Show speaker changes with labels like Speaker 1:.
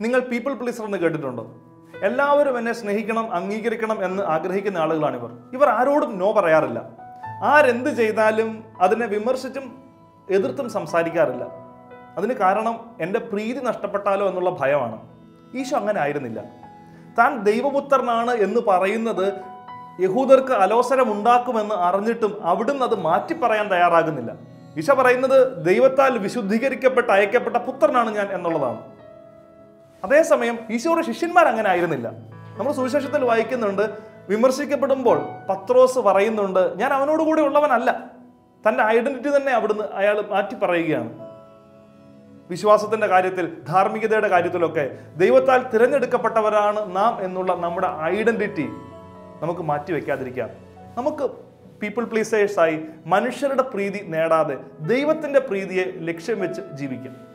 Speaker 1: നിങ്ങൾ people pleaser എന്ന് കേട്ടിട്ടുണ്ടോ എല്ലാവരും എന്നെ സ്നേഹിക്കണം അംഗീകരിക്കണം എന്ന് ആഗ്രഹിക്കുന്ന ആളുകളാണ് ഇവർ ഇവർ ആരോടും നോ പറയാറില്ല ആരെന്ത് ചെയ്താലും അതിനെ വിമർശിച്ചും എതിർത്തും സംസാരിക്കാറില്ല അതിന് കാരണം എൻ്റെ പ്രീതി നഷ്ടപ്പെട്ടാലോ എന്നുള്ള ഭയമാണ് ഈശോ അങ്ങനെ ആയിരുന്നില്ല താൻ ദൈവപുത്രനാണ് എന്ന് പറയുന്നത് യഹൂദർക്ക് അലോസരം ഉണ്ടാക്കുമെന്ന് അറിഞ്ഞിട്ടും അവിടുന്ന് അത് മാറ്റി പറയാൻ തയ്യാറാകുന്നില്ല ഈശോ പറയുന്നത് ദൈവത്താൽ വിശുദ്ധീകരിക്കപ്പെട്ട അയക്കപ്പെട്ട പുത്രനാണ് ഞാൻ എന്നുള്ളതാണ് അതേസമയം ഈശോയുടെ ശിഷ്യന്മാർ അങ്ങനെ ആയിരുന്നില്ല നമ്മൾ സുവിശേഷത്തിൽ വായിക്കുന്നുണ്ട് വിമർശിക്കപ്പെടുമ്പോൾ പത്രോസ് പറയുന്നുണ്ട് ഞാൻ അവനോട് കൂടെ ഉള്ളവനല്ല തന്റെ ഐഡന്റിറ്റി തന്നെ അവിടുന്ന് അയാൾ മാറ്റി പറയുകയാണ് വിശ്വാസത്തിന്റെ കാര്യത്തിൽ ധാർമ്മികതയുടെ കാര്യത്തിലൊക്കെ ദൈവത്താൽ തിരഞ്ഞെടുക്കപ്പെട്ടവരാണ് നാം എന്നുള്ള നമ്മുടെ ഐഡന്റിറ്റി നമുക്ക് മാറ്റി വെക്കാതിരിക്കാം നമുക്ക് പീപ്പിൾ പ്ലീസേഴ്സായി മനുഷ്യരുടെ പ്രീതി നേടാതെ ദൈവത്തിന്റെ പ്രീതിയെ ലക്ഷ്യം വെച്ച് ജീവിക്കാം